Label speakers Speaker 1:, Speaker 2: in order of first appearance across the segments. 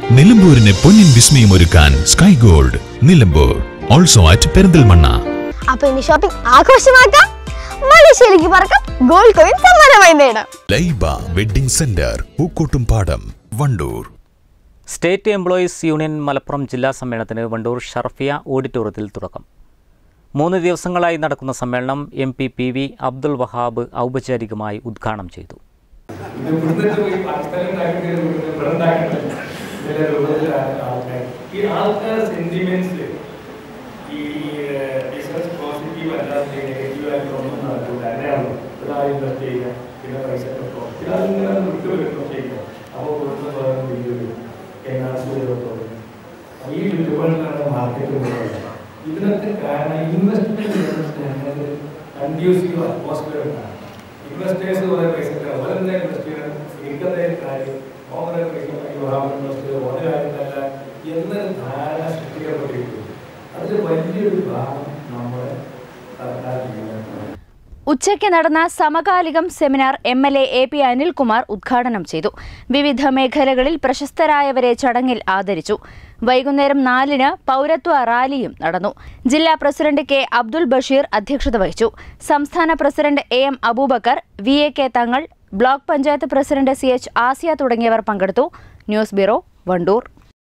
Speaker 1: നിലമ്പൂരിന് പൊന്നിൻ വിസ്മയം ഒരുക്കാൻ sky gold Nilambur also at Perinthalmanna
Speaker 2: അപ്പൊ ഇനി ഷോപ്പിംഗ് ആഘോഷമാക്കാം മലേഷ്യയിലേക്ക് പറക്കാം ഗോൾഡ് കോയിൻ സമ്മാനമായി നേടാം
Speaker 1: Laiba wedding centre Pookkottumpadam Wandoor
Speaker 3: state employees union Malappuram ജില്ലാ സമ്മേളനത്തിന് വണ്ടൂർ ഷർഫിയ ഓഡിറ്റോറിയത്തിൽ തുടക്കം മൂന്ന് ദിവസങ്ങളായി നടക്കുന്ന സമ്മേളനം M P P V Abdul Wahab ഔപചാരികമായി ഉദ്ഘാടനം ചെയ്തു
Speaker 4: ഇത് ഇവിടുന്ന് പോയി പാകിസ്ഥാനിൽ ഉണ്ടാക്കിയിട്ട് ഇവിടെ ഉണ്ടാക്കിയിട്ടില്ല ചില രൂപത്തിലാണ് ആൾക്കാർ ഈ ആൾക്കാരുടെ സെന്റിമെന്റ്സ് ഈ ബിസിനസ് പോസിറ്റീവ് അല്ലാതെ നെഗറ്റീവ് ആയിട്ട് ഒന്നും നടക്കില്ല അങ്ങനെയാണല്ലോ ഒരാൾ ഇൻവെസ്റ്റ് ചെയ്യുക പിന്നെ പൈസ കിട്ടും പിന്നെ അതിങ്ങനെ വിട്ടു വരുന്നു ചെയ്യുക അപ്പോൾ കൊടുത്ത പകരം വീട് വരും എൻഹാൻസ് ചെയ്തോളൂ ഈ വിട്ടുകളിലാണ് മാർക്കറ്റ് പോകുന്നത് ഇതിനൊക്കെ കാരണം ഇൻവെസ്റ്റ്മെന്റ് കൺഡ്യൂസീവ് അറ്റ്മോസ്ഫിയർ ഉണ്ടാകും ഇൻവെസ്റ്റേഴ്സ് കുറെ പൈസ അവരെന്താ ഇൻവെസ്റ്റ് ചെയ്യണം എനിക്കതേ കാര്യം ഓവറെ പൈസ വിവാഹം ഇൻവെസ്റ്റ് ചെയ്ത് ഒരു കാര്യമല്ല എന്നൊരു ധാരണ സൃഷ്ടിക്കപ്പെട്ടിരിക്കുന്നു അതിൽ വലിയൊരു ഭാഗം നമ്മുടെ സർക്കാർ ജീവനക്കാരാണ്
Speaker 5: ഉച്ചയ്ക്ക് നടന്ന സമകാലികം seminar M L A A P Anilkumar ഉദ്ഘാടനം ചെയ്തു വിവിധ മേഖലകളിൽ പ്രശസ്തരായവരെ ചടങ്ങിൽ ആദരിച്ചു വൈകുന്നേരം നാലിന് പൗരത്വ റാലിയും നടന്നു ജില്ലാ പ്രസിഡന്റ് കെ അബ്ദുൽ ബഷീർ അധ്യക്ഷത വഹിച്ചു സംസ്ഥാന president A M Abubakar V A K Thangal block panchayat president C H Asiya തുടങ്ങിയവർ പങ്കെടുത്തു news bureau Wandoor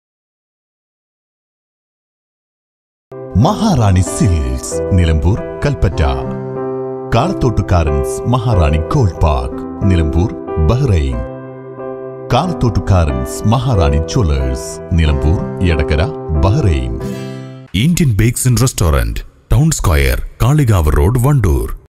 Speaker 6: Maharani silks Nilambur Kalpetta കാളത്തോട്ടുകാരൻസ് Maharani gold park Nilambur Bahrain കാളത്തോട്ടുകാരൻസ് Maharani jewellers Nilambur Edakkara Bahrain
Speaker 1: Indian bakes and restaurant town square Kalikavu road Wandoor